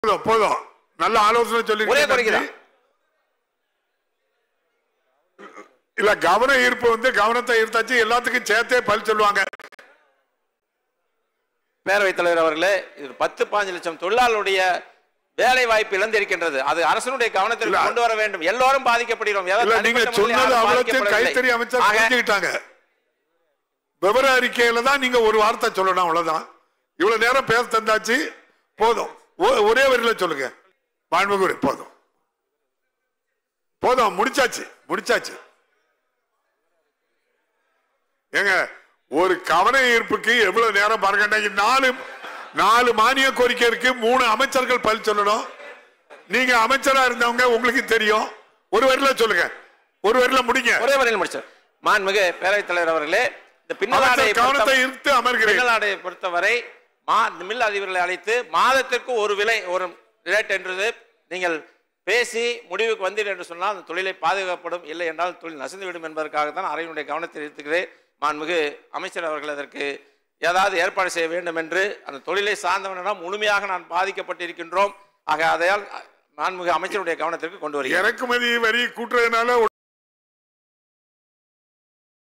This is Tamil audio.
போதும் போதும் நல்ல ஆலோசனை சொல்லி ஒரே குறைக்குதான். இல்ல கவன ஈர்ப்பு வந்து கவனத்தை ஈர்த்தாச்சு எல்லாத்துக்கும் சேர்த்தே பல் சொல்லுவாங்க பேரவைத் தலைவர் அவர்களே இது பத்து பாஞ்சு லட்சம் தொழிலாளருடைய வேலை வாய்ப்பு இழந்திருக்கின்றது அது அரசனுடைய கவனத்திற்கு இல்ல. கொண்டு வர வேண்டும் எல்லோரும் பாதிக்கப்படுகிறோம் ஏதாவது இல்ல நீங்க தனிப்பட்ட முறையில் சொன்னது யாரும் அவ்வளோத்தையும் பாதிக்கப்படவில்லை. கைத்தறி அமைச்சர் ஆக, புரிஞ்சுக்கிட்டாங்க விவர அறிக்கையில தான் நீங்க ஒரு வார்த்தை சொல்லணும் அவ்வளவுதான் இவ்வளவு நேரம் பேச தந்தாச்சு போதும் ஒ- ஒரே வரியில சொல்லுங்க மாண்புகுரி போதும் போதும் முடிச்சாச்சு முடிச்சாச்சு ஏங்க ஒரு கவன ஈர்ப்புக்கு எவ்வளவு நேரம் பாருங்க இன்னைக்கு நாலு நாலு மானிய கோரிக்கை இருக்கு மூணு அமைச்சர்கள் பல் சொல்லணும் நீங்க அமைச்சரா இருந்தவங்க உங்களுக்கு தெரியும் ஒரு வரியில சொல்லுங்க ஒரு வரியில முடிங்க ஒரே வரையில் முடிச்சார் மாண்புமிகு பேரவைத் தலைவர் அவர்களே இந்த பின்னலாடை அமைச்சர் கவனத்தை ஈர்த்து அமர்கிறேன் பின்னலாடையை பொறுத்தவரை மா இந்த மில் அதிபர்களை அழைத்து மாதத்திற்கு ஒரு விலை ஒரு ரேட் என்றது நீங்கள் பேசி முடிவுக்கு வந்தீர்கள் என்று சொன்னால் அந்த தொழிலை பாதுகாக்கப்படும் இல்லை என்றால் தொழில் நசிந்துவிடும் என்பதற்காகத்தான் அறையினுடைய கவனத்தை ஈர்த்துகிறேன் மாண்புமிகு அமைச்சர் அவர்கள் அதற்கு ஏதாவது ஏற்பாடு செய்ய வேண்டும் என்று அந்த தொழிலை சார்ந்தவனிடம் முழுமையாக நான் பாதிக்கப்பட்டிருக்கின்றோம் ஆக அதையால் மாண்புமிகு அமைச்சருடைய கவனத்திற்கு கொண்டு வருகிறேன் இறக்குமதி வரி கூட்டுறதுனால